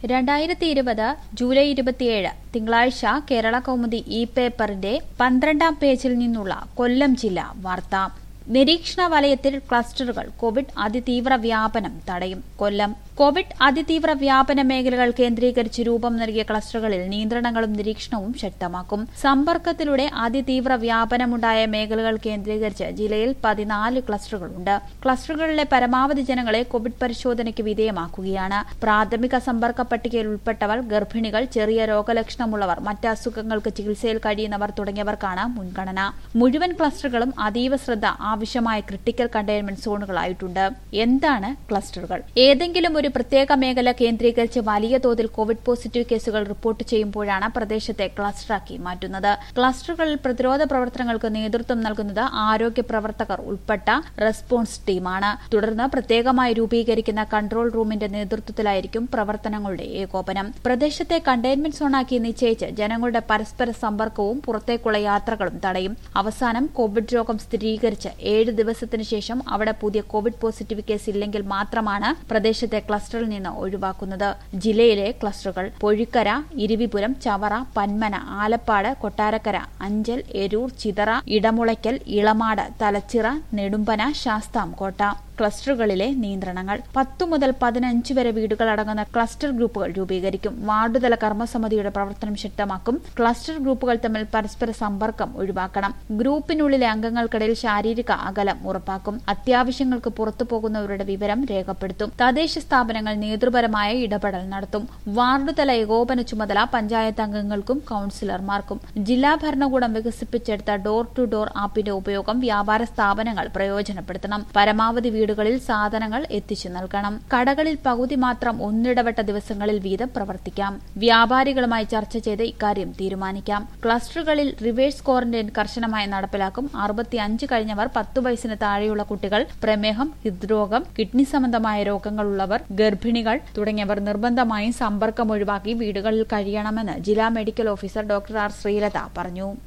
രണ്ടായിരത്തി ഇരുപത് ജൂലൈ ഇരുപത്തിയേഴ് തിങ്കളാഴ്ച കേരള കൗമുദി ഇ പേപ്പറിന്റെ പന്ത്രണ്ടാം പേജിൽ നിന്നുള്ള കൊല്ലം ജില്ല വാർത്ത നിരീക്ഷണ വലയത്തിൽ ക്ലസ്റ്ററുകൾ കോവിഡ് അതിതീവ്ര വ്യാപനം തടയും കൊല്ലം കോവിഡ് അതിതീവ്ര വ്യാപന മേഖലകൾ കേന്ദ്രീകരിച്ച് രൂപം നൽകിയ ക്ലസ്റ്ററുകളിൽ നിയന്ത്രണങ്ങളും നിരീക്ഷണവും ശക്തമാക്കും സമ്പർക്കത്തിലൂടെ അതിതീവ്ര വ്യാപനമുണ്ടായ മേഖലകൾ കേന്ദ്രീകരിച്ച് ജില്ലയിൽ പതിനാല് ക്ലസ്റ്ററുകളുണ്ട് ക്ലസ്റ്ററുകളിലെ പരമാവധി ജനങ്ങളെ കോവിഡ് പരിശോധനയ്ക്ക് വിധേയമാക്കുകയാണ് പ്രാഥമിക സമ്പർക്ക പട്ടികയിൽ ഉൾപ്പെട്ടവർ ഗർഭിണികൾ ചെറിയ രോഗലക്ഷണമുള്ളവർ മറ്റ് അസുഖങ്ങൾക്ക് ചികിത്സയിൽ കഴിയുന്നവർ തുടങ്ങിയവർക്കാണ് മുൻഗണന മുഴുവൻ ക്ലസ്റ്ററുകളും അതീവ ശ്രദ്ധ ആവശ്യമായ ക്രിട്ടിക്കൽ കണ്ടെയ്ൻമെന്റ് സോണുകളായിട്ടുണ്ട് എന്താണ് ക്ലസ്റ്ററുകൾ ഏതെങ്കിലും ഒരു പ്രത്യേക മേഖല കേന്ദ്രീകരിച്ച് വലിയ തോതിൽ കോവിഡ് പോസിറ്റീവ് കേസുകൾ റിപ്പോർട്ട് ചെയ്യുമ്പോഴാണ് പ്രദേശത്തെ ക്ലസ്റ്ററാക്കി മാറ്റുന്നത് ക്ലസ്റ്ററുകളിൽ പ്രതിരോധ പ്രവർത്തനങ്ങൾക്ക് നേതൃത്വം നൽകുന്നത് ആരോഗ്യ പ്രവർത്തകർ ഉൾപ്പെട്ട റെസ്പോൺസ് ടീമാണ് തുടർന്ന് പ്രത്യേകമായി രൂപീകരിക്കുന്ന കൺട്രോൾ റൂമിന്റെ നേതൃത്വത്തിലായിരിക്കും പ്രവർത്തനങ്ങളുടെ ഏകോപനം പ്രദേശത്തെ കണ്ടെയ്ൻമെന്റ് സോണാക്കി നിശ്ചയിച്ച് ജനങ്ങളുടെ പരസ്പര സമ്പർക്കവും പുറത്തേക്കുള്ള യാത്രകളും തടയും അവസാനം കോവിഡ് രോഗം സ്ഥിരീകരിച്ച് ഏഴ് ദിവസത്തിനു ശേഷം അവിടെ പുതിയ കോവിഡ് പോസിറ്റീവ് കേസ് ഇല്ലെങ്കിൽ മാത്രമാണ് പ്രദേശത്തെ ക്ലസ്റ്ററിൽ നിന്ന് ഒഴിവാക്കുന്നത് ജില്ലയിലെ ക്ലസ്റ്ററുകൾ പൊഴിക്കര ഇരിവിപുരം ചവറ പന്മന ആലപ്പാട് കൊട്ടാരക്കര അഞ്ചൽ എരൂർ ചിതറ ഇടമുളയ്ക്കൽ ഇളമാട് തലച്ചിറ നെടുമ്പന ശാസ്താംകോട്ട ക്ലസ്റ്ററുകളിലെ നിയന്ത്രണങ്ങൾ പത്തു മുതൽ പതിനഞ്ച് വരെ വീടുകൾ അടങ്ങുന്ന ക്ലസ്റ്റർ ഗ്രൂപ്പുകൾ രൂപീകരിക്കും വാർഡുതല കർമ്മസമിതിയുടെ പ്രവർത്തനം ശക്തമാക്കും ക്ലസ്റ്റർ ഗ്രൂപ്പുകൾ തമ്മിൽ പരസ്പര സമ്പർക്കം ഒഴിവാക്കണം ഗ്രൂപ്പിനുള്ളിലെ അംഗങ്ങൾക്കിടയിൽ ശാരീരിക അകലം ഉറപ്പാക്കും അത്യാവശ്യങ്ങൾക്ക് പുറത്തു പോകുന്നവരുടെ വിവരം രേഖപ്പെടുത്തും തദ്ദേശ സ്ഥാപനങ്ങൾ നേതൃപരമായ ഇടപെടൽ നടത്തും വാർഡുതല ഏകോപന ചുമതല പഞ്ചായത്ത് അംഗങ്ങൾക്കും കൌൺസിലർമാർക്കും ജില്ലാ ഭരണകൂടം വികസിപ്പിച്ചെടുത്ത ഡോർ ടു ഡോർ ആപ്പിന്റെ ഉപയോഗം വ്യാപാര സ്ഥാപനങ്ങൾ പ്രയോജനപ്പെടുത്തണം പരമാവധി വീടുകളിൽ സാധനങ്ങൾ എത്തിച്ചു നൽകണം കടകളിൽ പകുതി മാത്രം ഒന്നിടവിട്ട ദിവസങ്ങളിൽ വീതം പ്രവർത്തിക്കാം വ്യാപാരികളുമായി ചർച്ച ചെയ്ത് ഇക്കാര്യം തീരുമാനിക്കാം ക്ലസ്റ്ററുകളിൽ റിവേഴ്സ് ക്വാറന്റൈൻ കർശനമായി നടപ്പിലാക്കും അറുപത്തിയഞ്ച് കഴിഞ്ഞവർ പത്തു വയസ്സിന് താഴെയുള്ള കുട്ടികൾ പ്രമേഹം ഹൃദ്രോഗം കിഡ്നി സംബന്ധമായ രോഗങ്ങളുള്ളവർ ഗർഭിണികൾ തുടങ്ങിയവർ നിർബന്ധമായും സമ്പർക്കം ഒഴിവാക്കി വീടുകളിൽ കഴിയണമെന്ന് ജില്ലാ medical officer doctor R Sreelatha പറഞ്ഞു